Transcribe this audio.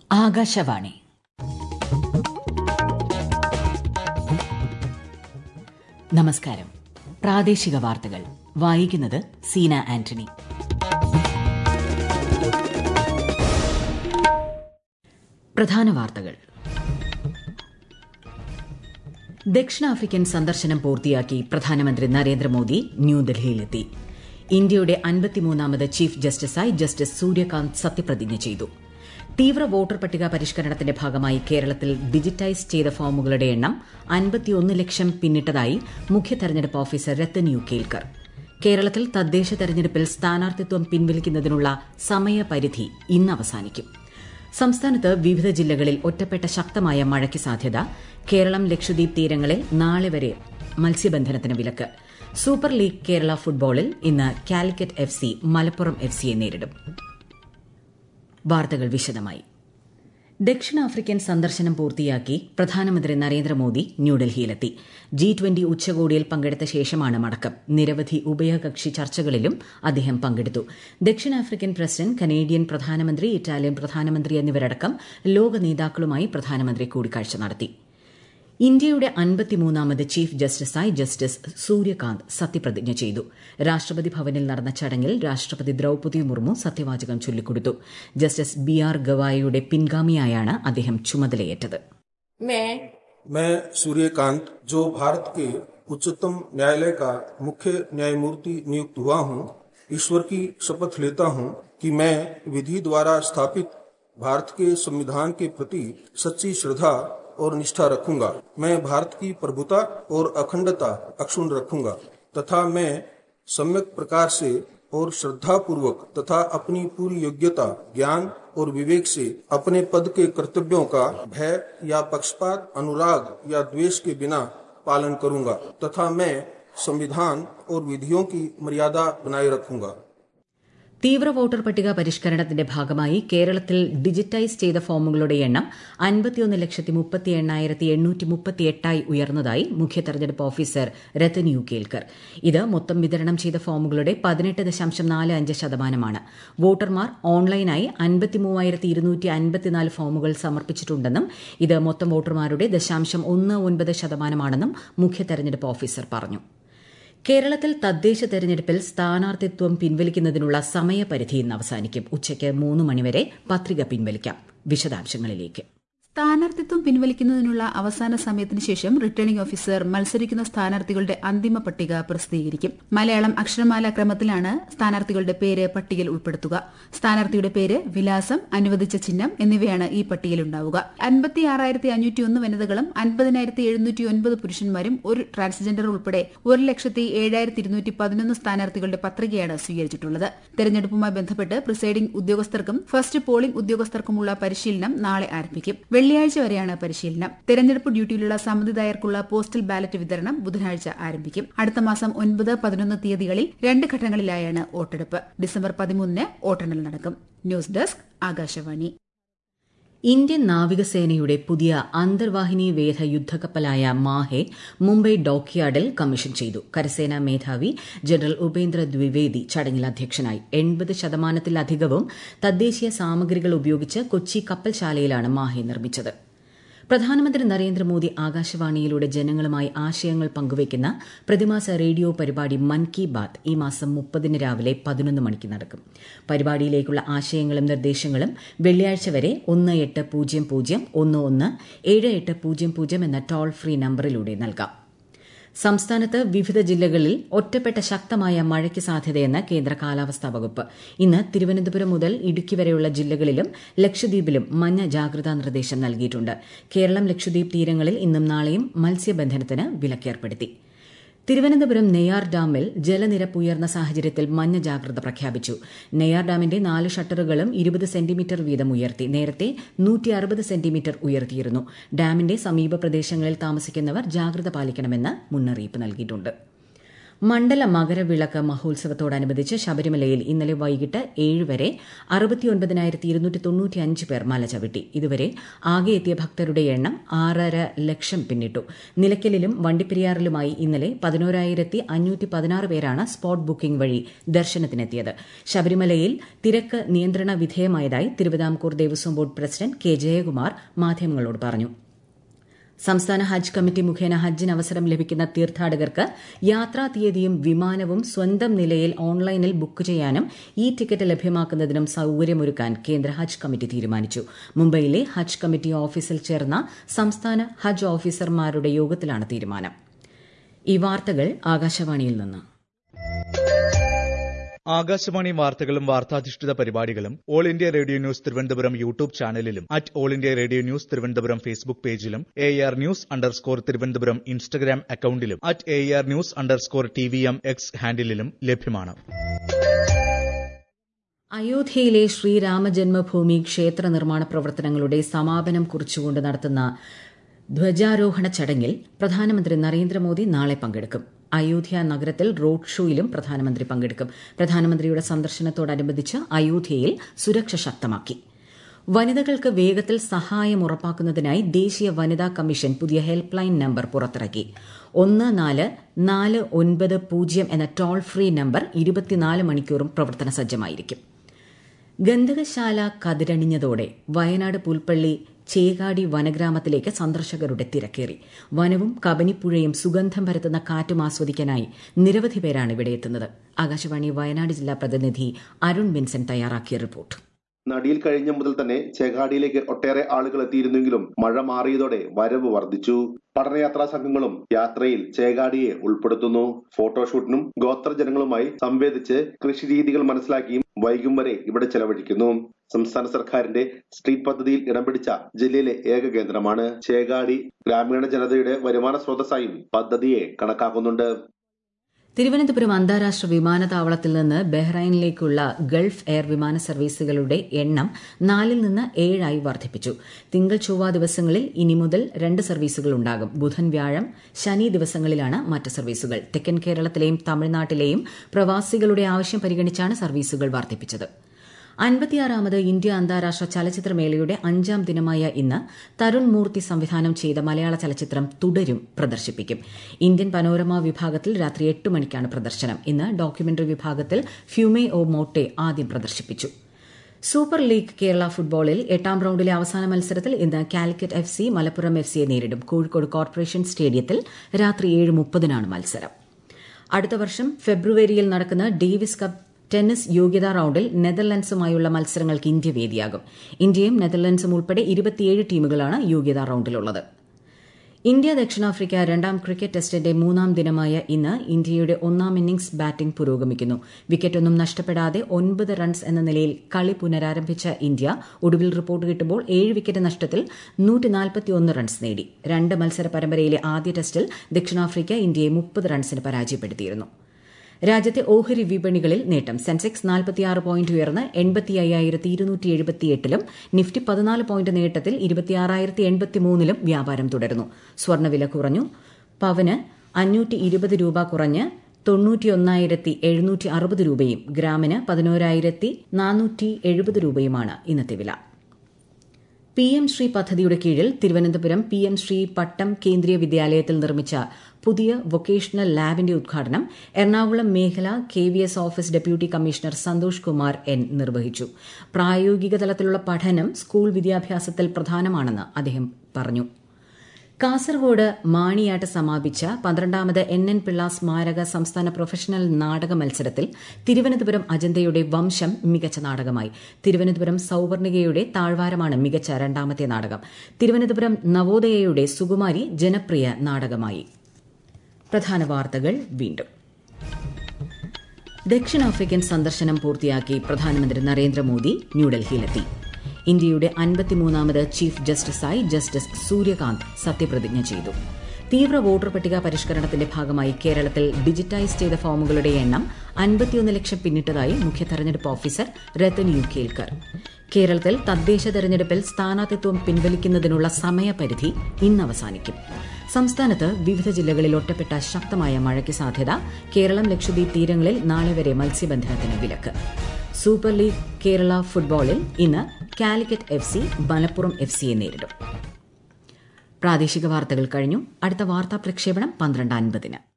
ആകാശവാണി നമസ്കാരം പ്രാദേശിക വാർത്തകൾ വായിക്കുന്നത് സീന ആന്റണി പ്രധാന വാർത്തകൾ ദക്ഷിണാഫ്രിക്കൻ സന്ദർശനം പൂർത്തിയാക്കി പ്രധാനമന്ത്രി നരേന്ദ്രമോദി ന്യൂഡൽഹിയിലെത്തി ഇന്ത്യയുടെ അൻപത്തിമൂന്നാമത് ചീഫ് ജസ്റ്റിസായി ജസ്റ്റിസ് സൂര്യകാന്ത് സത്യപ്രതിജ്ഞ ചെയ്തു തീവ്ര വോട്ടർ പട്ടിക പരിഷ്കരണത്തിന്റെ ഭാഗമായി കേരളത്തിൽ ഡിജിറ്റൈസ് ചെയ്ത ഫോമുകളുടെ എണ്ണം അൻപത്തിയൊന്ന് ലക്ഷം പിന്നിട്ടതായി മുഖ്യ തെരഞ്ഞെടുപ്പ് ഓഫീസർ രത്തൻ യു കേൽക്കർ കേരളത്തിൽ തദ്ദേശ തെരഞ്ഞെടുപ്പിൽ സ്ഥാനാർത്ഥിത്വം പിൻവലിക്കുന്നതിനുള്ള സമയപരിധി ഇന്ന് അവസാനിക്കും സംസ്ഥാനത്ത് വിവിധ ജില്ലകളിൽ ഒറ്റപ്പെട്ട ശക്തമായ മഴയ്ക്ക് സാധ്യത കേരളം ലക്ഷദ്വീപ് തീരങ്ങളിൽ നാളെ വരെ മത്സ്യബന്ധനത്തിന് വിലക്ക് സൂപ്പർ ലീഗ് കേരള ഫുട്ബോളിൽ ഇന്ന് Calicut F C Malappuram F സിയെ നേരിടും വാർത്തകൾ വിശദമായി ദക്ഷിണാഫ്രിക്കൻ സന്ദർശനം പൂർത്തിയാക്കി പ്രധാനമന്ത്രി നരേന്ദ്രമോദി ന്യൂഡൽഹിയിലെത്തി ജി ട്വന്റി ഉച്ചകോടിയിൽ പങ്കെടുത്ത ശേഷമാണ് മടക്കം നിരവധി ഉഭയകക്ഷി ചർച്ചകളിലും അദ്ദേഹം പങ്കെടുത്തു ദക്ഷിണാഫ്രിക്കൻ പ്രസിഡന്റ് കനേഡിയൻ പ്രധാനമന്ത്രി ഇറ്റാലിയൻ പ്രധാനമന്ത്രി എന്നിവരടക്കം ലോക നേതാക്കളുമായി പ്രധാനമന്ത്രി കൂടിക്കാഴ്ച നടത്തി ഇന്ത്യയുടെ അൻപത്തിമൂന്നാമത് ചീഫ് ജസ്റ്റിസായി ജസ്റ്റിസ് സൂര്യകാന്ത് സത്യപ്രതിജ്ഞ ചെയ്തു രാഷ്ട്രപതി ഭവനിൽ നടന്ന ചടങ്ങിൽ രാഷ്ട്രപതി ദ്രൌപതി മുർമു സത്യവാചകം ചൊല്ലിക്കൊടുത്തു ജസ്റ്റിസ് ബി ആർ ഗവായിയുടെ പിൻഗാമിയായാണ് അദ്ദേഹം ചുമതലയേറ്റത് मैं सूर्यकांत जो भारत के उच्चतम न्यायालय का मुख्य न्यायमूर्ति नियुक्त हुआ हूं, ईश्वर की शपथ लेता हूं कि मैं विधि द्वारा स्थापित भारत के संविधान के प्रति सच्ची श्रद्धा और निष्ठा रखूंगा मैं भारत की प्रभुता और अखंडता अक्षुण रखूंगा तथा मैं सम्यक प्रकार से और श्रद्धा पूर्वक तथा अपनी पूरी योग्यता ज्ञान और विवेक से अपने पद के कर्तव्यों का भय या पक्षपात अनुराग या द्वेष के बिना पालन करूंगा तथा मैं संविधान और विधियों की मर्यादा बनाए रखूंगा തീവ്ര വോട്ടർ പട്ടിക പരിഷ്കരണത്തിന്റെ ഭാഗമായി കേരളത്തിൽ ഡിജിറ്റൈസ് ചെയ്ത ഫോമുകളുടെ എണ്ണം അൻപത്തിയൊന്ന് ലക്ഷത്തി മുപ്പത്തി എണ്ണായിരത്തി എണ്ണൂറ്റി മുപ്പത്തി എട്ടായി ഉയർന്നതായി മുഖ്യ തെരഞ്ഞെടുപ്പ് ഓഫീസർ രത്തൻ യു കേൽക്കർ ഇത് മൊത്തം വിതരണം ചെയ്ത ഫോമുകളുടെ പതിനെട്ട് ദശാംശം നാല് അഞ്ച് ശതമാനമാണ് വോട്ടർമാർ ഓൺലൈനായി അൻപത്തി മൂവായിരത്തി ഇരുന്നൂറ്റി അൻപത്തിനാല് ഫോമുകൾ സമർപ്പിച്ചിട്ടുണ്ടെന്നും ഇത് മൊത്തം വോട്ടർമാരുടെ ദശാംശം ഒന്ന് ഒൻപത് ശതമാനമാണെന്നും മുഖ്യ തെരഞ്ഞെടുപ്പ് ഓഫീസർ പറഞ്ഞു കേരളത്തിൽ തദ്ദേശ തെരഞ്ഞെടുപ്പിൽ സ്ഥാനാർത്ഥിത്വം പിൻവലിക്കുന്നതിനുള്ള സമയപരിധി ഇന്ന് അവസാനിക്കും ഉച്ചയ്ക്ക് മൂന്ന് മണിവരെ പത്രിക പിൻവലിക്കാം വിശദാംശങ്ങളിലേക്ക് സ്ഥാനാർത്ഥിത്വം പിൻവലിക്കുന്നതിനുള്ള അവസാന സമയത്തിന് ശേഷം റിട്ടേണിംഗ് ഓഫീസർ മത്സരിക്കുന്ന സ്ഥാനാർത്ഥികളുടെ അന്തിമ പട്ടിക പ്രസിദ്ധീകരിക്കും മലയാളം അക്ഷരമാല ക്രമത്തിലാണ് സ്ഥാനാർത്ഥികളുടെ പേര് പട്ടികയിൽ ഉൾപ്പെടുത്തുക സ്ഥാനാർത്ഥിയുടെ പേര് വിലാസം അനുവദിച്ച ചിഹ്നം എന്നിവയാണ് ഈ പട്ടികയിലുണ്ടാവുക അൻപത്തി ആറായിരത്തി അഞ്ഞൂറ്റി ഒന്ന് വനിതകളും അൻപതിനായിരത്തി എഴുന്നൂറ്റി ഒൻപത് പുരുഷന്മാരും ഒരു ട്രാൻസ്ജെൻഡർ ഉൾപ്പെടെ ഒരു ലക്ഷത്തി ഏഴായിരത്തി ഇരുന്നൂറ്റി പതിനൊന്ന് സ്ഥാനാർത്ഥികളുടെ പത്രികയാണ് സ്വീകരിച്ചിട്ടുള്ളത് തെരഞ്ഞെടുപ്പുമായി ബന്ധപ്പെട്ട് പ്രിസൈഡിംഗ് ഉദ്യോഗസ്ഥർക്കും ഫസ്റ്റ് പോളിംഗ് ഉദ്യോഗസ്ഥർക്കുമുള്ള പരിശീലനം നാളെ ആരംഭിക്കും വെള്ളിയാഴ്ച വരെയാണ് പരിശീലനം തെരഞ്ഞെടുപ്പ് ഡ്യൂട്ടിയിലുള്ള സമ്മതിദായർക്കുള്ള പോസ്റ്റൽ ബാലറ്റ് വിതരണം ബുധനാഴ്ച ആരംഭിക്കും അടുത്ത മാസം ഒൻപത് പതിനൊന്ന് തീയതികളിൽ രണ്ട് ഘട്ടങ്ങളിലായാണ് വോട്ടെടുപ്പ് ഡിസംബർ പതിമൂന്നിന് വോട്ടെണ്ണൽ നടക്കും ന്യൂസ് ഡെസ്ക് ആകാശവാണി ഇന്ത്യൻ നാവികസേനയുടെ പുതിയ അന്തർവാഹിനി വേധ യുദ്ധക്കപ്പലായ മാഹെ മുംബൈ ഡോക്യാർഡിൽ കമ്മീഷൻ ചെയ്തു കരസേനാ മേധാവി ജനറൽ ഉപേന്ദ്ര ദ്വിവേദി ചടങ്ങിൽ അധ്യക്ഷനായി എൺപത് ശതമാനത്തിലധികവും തദ്ദേശീയ സാമഗ്രികൾ ഉപയോഗിച്ച് കൊച്ചി കപ്പൽശാലയിലാണ് മാഹെ നിർമ്മിച്ചത് പ്രധാനമന്ത്രി നരേന്ദ്രമോദി ആകാശവാണിയിലൂടെ ജനങ്ങളുമായി ആശയങ്ങൾ പങ്കുവയ്ക്കുന്ന പ്രതിമാസ റേഡിയോ പരിപാടി മൻ കി ബാത് ഈ മാസം മുപ്പതിന് രാവിലെ പതിനൊന്ന് മണിക്ക് നടക്കും പരിപാടിയിലേക്കുള്ള ആശയങ്ങളും നിർദ്ദേശങ്ങളും വെള്ളിയാഴ്ച വരെ ഒന്ന് എട്ട് പൂജ്യം പൂജ്യം ഒന്ന് ഒന്ന് ഏഴ് എട്ട് പൂജ്യം പൂജ്യം എന്ന ടോൾ ഫ്രീ നമ്പറിലൂടെ നൽകാം സംസ്ഥാനത്ത് വിവിധ ജില്ലകളിൽ ഒറ്റപ്പെട്ട ശക്തമായ മഴയ്ക്ക് സാധ്യതയെന്ന് കേന്ദ്ര കാലാവസ്ഥാ വകുപ്പ് ഇന്ന് തിരുവനന്തപുരം മുതൽ ഇടുക്കി വരെയുള്ള ജില്ലകളിലും ലക്ഷദ്വീപിലും മഞ്ഞ ജാഗ്രതാ നിർദ്ദേശം നൽകിയിട്ടുണ്ട് കേരളം ലക്ഷദ്വീപ് തീരങ്ങളിൽ ഇന്നും നാളെയും മത്സ്യബന്ധനത്തിന് വിലക്കേർപ്പെടുത്തി തിരുവനന്തപുരം നെയ്യാർ ഡാമിൽ ജലനിരപ്പ് ഉയർന്ന സാഹചര്യത്തിൽ മഞ്ഞ ജാഗ്രത പ്രഖ്യാപിച്ചു നെയ്യാർ ഡാമിന്റെ നാല് ഷട്ടറുകളും ഇരുപത് സെന്റിമീറ്റർ വീതം ഉയർത്തി നേരത്തെ നൂറ്റി അറുപത് സെന്റിമീറ്റർ ഉയർത്തിയിരുന്നു ഡാമിന്റെ സമീപ പ്രദേശങ്ങളിൽ താമസിക്കുന്നവർ ജാഗ്രത പാലിക്കണമെന്ന് മുന്നറിയിപ്പ് നൽകിയിട്ടുണ്ട് മണ്ഡല മകരവിളക്ക് മഹോത്സവത്തോടനുബന്ധിച്ച് ശബരിമലയിൽ ഇന്നലെ വൈകിട്ട് ഏഴ് വരെ അറുപത്തിയൊൻപതിനായിരത്തി ഇരുന്നൂറ്റി തൊണ്ണൂറ്റിയഞ്ച് പേർ മല ചവിട്ടി ഇതുവരെ ആകെ എത്തിയ ഭക്തരുടെ എണ്ണം ആറര ലക്ഷം പിന്നിട്ടു നിലയ്ക്കലിലും വണ്ടിപ്പെരിയാറിലുമായി ഇന്നലെ പതിനോരായിരത്തി അഞ്ഞൂറ്റി പതിനാറ് പേരാണ് സ്പോട്ട് ബുക്കിംഗ് വഴി ദർശനത്തിനെത്തിയത് ശബരിമലയിൽ തിരക്ക് നിയന്ത്രണ വിധേയമായതായി Thiruvithamkoor Devaswom board president K Jayakumar മാധ്യമങ്ങളോട് പറഞ്ഞു സംസ്ഥാന ഹജ്ജ് കമ്മിറ്റി മുഖേന ഹജ്ജിന് അവസരം ലഭിക്കുന്ന തീർത്ഥാടകർക്ക് യാത്രാ തീയതിയും വിമാനവും സ്വന്തം നിലയിൽ ഓൺലൈനിൽ ബുക്ക് ചെയ്യാനും ഈ ടിക്കറ്റ് ലഭ്യമാക്കുന്നതിനും സൌകര്യമൊരുക്കാൻ കേന്ദ്ര ഹജ്ജ് കമ്മിറ്റി തീരുമാനിച്ചു മുംബൈയിലെ ഹജ്ജ് കമ്മിറ്റി ഓഫീസിൽ ചേർന്ന സംസ്ഥാന ഹജ്ജ് ഓഫീസർമാരുടെ യോഗത്തിലാണ് തീരുമാനം ഈ വാർത്തകൾ ആകാശവാണിയിൽ നിന്ന് ആകാശവാണി വാർത്തകളും വാർത്താധിഷ്ഠിത പരിപാടികളും All India Radio news Thiruvananthapuram YouTube ചാനലിലും at All India Radio news Thiruvananthapuram Facebook പേജിലും A R news underscore Thiruvananthapuram Instagram അക്കൌണ്ടിലും at A R news underscore T V M X ഹാൻഡിലും ലഭ്യമാണ് അയോധ്യയിലെ ശ്രീരാമജന്മഭൂമി ക്ഷേത്ര നിർമ്മാണ പ്രവർത്തനങ്ങളുടെ സമാപനം കുറിച്ചുകൊണ്ട് നടത്തുന്ന ധ്വജാരോഹണ ചടങ്ങിൽ പ്രധാനമന്ത്രി നരേന്ദ്രമോദി നാളെ പങ്കെടുക്കും അയോധ്യ നഗരത്തിൽ റോഡ് ഷോയിലും പ്രധാനമന്ത്രി പങ്കെടുക്കും പ്രധാനമന്ത്രിയുടെ സന്ദർശനത്തോടനുബന്ധിച്ച് അയോധ്യയിൽ സുരക്ഷ ശക്തമാക്കി വനിതകൾക്ക് വേഗത്തിൽ സഹായം ഉറപ്പാക്കുന്നതിനായി ദേശീയ വനിതാ കമ്മീഷൻ പുതിയ ഹെൽപ്പ് ലൈൻ നമ്പർ പുറത്തിറക്കി ഒന്ന് നാല് നാല് ഒൻപത് പൂജ്യം എന്ന ടോൾ ഫ്രീ നമ്പർ ഇരുപത്തിനാല് മണിക്കൂറും പ്രവർത്തന സജ്ജമായിരിക്കും ഗന്ധകശാല കതിരണിഞ്ഞതോടെ വയനാട് പുൽപ്പള്ളി ചേകാടി വനഗ്രാമത്തിലേക്ക് സന്ദർശകരുടെ തിരക്കേറി വനവും കബനിപ്പുഴയും സുഗന്ധം പരത്തുന്ന കാറ്റും ആസ്വദിക്കാനായി നിരവധി പേരാണ് ഇവിടെ എത്തുന്നത് ആകാശവാണി വയനാട് ജില്ലാ പ്രതിനിധി അരുൺ ബിൻസൺ തയ്യാറാക്കിയ റിപ്പോർട്ട് നടിയിൽ കഴിഞ്ഞ മുതൽ തന്നെ ചേകാടിയിലേക്ക് ഒട്ടേറെ ആളുകൾ എത്തിയിരുന്നെങ്കിലും മഴ മാറിയതോടെ വരവ് വർദ്ധിച്ചു പഠനയാത്രാ സംഘങ്ങളും യാത്രയിൽ ചേകാടിയെ ഉൾപ്പെടുത്തുന്നു ഫോട്ടോഷൂട്ടിനും ഗോത്രജനങ്ങളുമായി സംവേദിച്ച് കൃഷിരീതികൾ മനസ്സിലാക്കിയും വൈകും വരെ ഇവിടെ ചെലവഴിക്കുന്നു സംസ്ഥാന സർക്കാരിന്റെ സ്ട്രീറ്റ് പദ്ധതിയിൽ ഇടം പിടിച്ച ജില്ലയിലെ ഏക കേന്ദ്രമാണ് ചേകാടി ഗ്രാമീണ ജനതയുടെ വരുമാന സ്രോതസ്സായും പദ്ധതിയെ കണക്കാക്കുന്നുണ്ട് തിരുവനന്തപുരം അന്താരാഷ്ട്ര വിമാനത്താവളത്തിൽ നിന്ന് ബഹ്റൈനിലേക്കുള്ള ഗൾഫ് എയർ വിമാന സർവീസുകളുടെ എണ്ണം നാലിൽ നിന്ന് ഏഴായി വർദ്ധിപ്പിച്ചു തിങ്കൾ ചൊവ്വ ദിവസങ്ങളിൽ ഇനി മുതൽ രണ്ട് സർവീസുകൾ ഉണ്ടാകും ബുധൻ വ്യാഴം ശനി ദിവസങ്ങളിലാണ് മറ്റ് സർവീസുകൾ തെക്കൻ കേരളത്തിലെയും തമിഴ്നാട്ടിലെയും പ്രവാസികളുടെ ആവശ്യം പരിഗണിച്ചാണ് സർവീസുകൾ വർദ്ധിപ്പിച്ചത് അൻപത്തിയാറാമത് ഇന്ത്യ അന്താരാഷ്ട്ര ചലച്ചിത്രമേളയുടെ അഞ്ചാം ദിനമായ ഇന്ന് തരുൺ മൂർത്തി സംവിധാനം ചെയ്ത മലയാള ചലച്ചിത്രം തുടരും പ്രദർശിപ്പിക്കും ഇന്ത്യൻ പനോരമ വിഭാഗത്തിൽ രാത്രി എട്ട് മണിക്കാണ് പ്രദർശനം ഇന്ന് ഡോക്യുമെന്ററി വിഭാഗത്തിൽ ഫ്യൂമേ ഒ മോട്ടെ ആദ്യം പ്രദർശിപ്പിച്ചു സൂപ്പർ ലീഗ് കേരള ഫുട്ബോളിൽ എട്ടാം റൌണ്ടിലെ അവസാന മത്സരത്തിൽ ഇന്ന് Calicut F C Malappuram F സിയെ നേരിടും കോഴിക്കോട് കോർപ്പറേഷൻ സ്റ്റേഡിയത്തിൽ രാത്രി ഏഴ് മുപ്പതിനാണ് മത്സരം അടുത്ത വർഷം ഫെബ്രുവരിയിൽ നടക്കുന്ന ഡേവിസ് കപ്പ് ടെന്നീസ് യോഗ്യതാ റൌണ്ടിൽ നെതർലൻഡ്സുമായുള്ള മത്സരങ്ങൾക്ക് ഇന്ത്യ വേദിയാകും ഇന്ത്യയും നെതർലൻഡ്സും ഉൾപ്പെടെ ഇരുപത്തിയേഴ് ടീമുകളാണ് യോഗ്യതാ റൌണ്ടിലുള്ളത് ഇന്ത്യ ദക്ഷിണാഫ്രിക്ക രണ്ടാം ക്രിക്കറ്റ് ടെസ്റ്റിന്റെ മൂന്നാം ദിനമായ ഇന്ന് ഇന്ത്യയുടെ ഒന്നാം ഇന്നിംഗ്സ് ബാറ്റിംഗ് പുരോഗമിക്കുന്നു വിക്കറ്റൊന്നും നഷ്ടപ്പെടാതെ ഒൻപത് റൺസ് എന്ന നിലയിൽ കളി പുനരാരംഭിച്ച ഇന്ത്യ ഒടുവിൽ റിപ്പോർട്ട് കിട്ടുമ്പോൾ ഏഴ് വിക്കറ്റ് നഷ്ടത്തിൽ റൺസ് നേടി രണ്ട് മത്സര പരമ്പരയിലെ ആദ്യ ടെസ്റ്റിൽ ദക്ഷിണാഫ്രിക്ക ഇന്ത്യയെ മുപ്പത് റൺസിന് പരാജയപ്പെടുത്തിയിരുന്നു രാജ്യത്തെ ഓഹരി വിപണികളിൽ നേട്ടം സെൻസെക്സ് നാൽപ്പത്തിയാറ് പോയിന്റ് ഉയർന്ന് എൺപത്തി അയ്യായിരത്തി ഇരുന്നൂറ്റി എഴുപത്തിയെട്ടിലും നിഫ്റ്റി പതിനാല് പോയിന്റ് നേട്ടത്തിൽ ഇരുപത്തിയാറായിരത്തി എൺപത്തിമൂന്നിലും വ്യാപാരം തുടരുന്നു സ്വർണ്ണവില കുറഞ്ഞു പവന് അഞ്ഞൂറ്റി ഇരുപത് രൂപ കുറഞ്ഞ് തൊണ്ണൂറ്റിയൊന്നായിരത്തി എഴുന്നൂറ്റി അറുപത് രൂപയും ഗ്രാമിന് പതിനോരായിരത്തി നാനൂറ്റി എഴുപത് രൂപയുമാണ് ഇന്നത്തെ വില പി എം ശ്രീ പദ്ധതിയുടെ കീഴിൽ തിരുവനന്തപുരം പി എം ശ്രീ പട്ടം കേന്ദ്രീയ വിദ്യാലയത്തിൽ നിർമ്മിച്ച പുതിയ വൊക്കേഷണൽ ലാബിന്റെ ഉദ്ഘാടനം എറണാകുളം മേഖല K V S office deputy commissioner Santhosh Kumar N നിർവഹിച്ചു പ്രായോഗിക തലത്തിലുള്ള പഠനം സ്കൂൾ വിദ്യാഭ്യാസത്തിൽ പ്രധാനമാണെന്ന് അദ്ദേഹം പറഞ്ഞു കാസർഗോഡ് മാണിയാട്ട് സമാപിച്ച പന്ത്രണ്ടാമത് എൻ എൻ പിള്ള സ്മാരക സംസ്ഥാന പ്രൊഫഷണൽ നാടക മത്സരത്തിൽ തിരുവനന്തപുരം അജന്തയുടെ വംശം മികച്ച നാടകമായി തിരുവനന്തപുരം സൌവർണികയുടെ താഴ്വാരമാണ് മികച്ച രണ്ടാമത്തെ നാടകം തിരുവനന്തപുരം നവോദയയുടെ സുകുമാരി ജനപ്രിയ നാടകമായി പ്രധാന വാർത്തകൾ വീണ്ടും ദക്ഷിണാഫ്രിക്കൻ സന്ദർശനം പൂർത്തിയാക്കി പ്രധാനമന്ത്രി നരേന്ദ്രമോദി ന്യൂഡൽഹിയിലെത്തി ഇന്ത്യയുടെ അൻപത്തിമൂന്നാമത് ചീഫ് ജസ്റ്റിസായി ജസ്റ്റിസ് സൂര്യകാന്ത് സത്യപ്രതിജ്ഞ ചെയ്തു തീവ്ര വോട്ടർ പട്ടിക പരിഷ്കരണത്തിന്റെ ഭാഗമായി കേരളത്തിൽ ഡിജിറ്റൈസ് ചെയ്ത ഫോമുകളുടെ എണ്ണം അൻപത്തിയൊന്ന് ലക്ഷം പിന്നിട്ടതായി മുഖ്യ തെരഞ്ഞെടുപ്പ് ഓഫീസർ രത്തൻ യു കേൽക്കർ കേരളത്തിൽ തദ്ദേശ തെരഞ്ഞെടുപ്പിൽ സ്ഥാനാർത്ഥിത്വം പിൻവലിക്കുന്നതിനുള്ള സമയപരിധി ഇന്ന് അവസാനിക്കും സംസ്ഥാനത്ത് വിവിധ ജില്ലകളിൽ ഒറ്റപ്പെട്ട ശക്തമായ മഴയ്ക്ക് സാധ്യത കേരളം ലക്ഷദ്വീപ് തീരങ്ങളിൽ നാളെ വരെ മത്സ്യബന്ധനത്തിന് വിലക്ക് സൂപ്പർ ലീഗ് കേരള ഫുട്ബോളിൽ ഇന്ന് Calicut F C Malappuram F സിയെ നേരിടും പ്രാദേശിക വാർത്തകൾ കഴിഞ്ഞു അടുത്ത വാർത്താ പ്രക്ഷേപണം പന്ത്രണ്ട് അൻപതിന്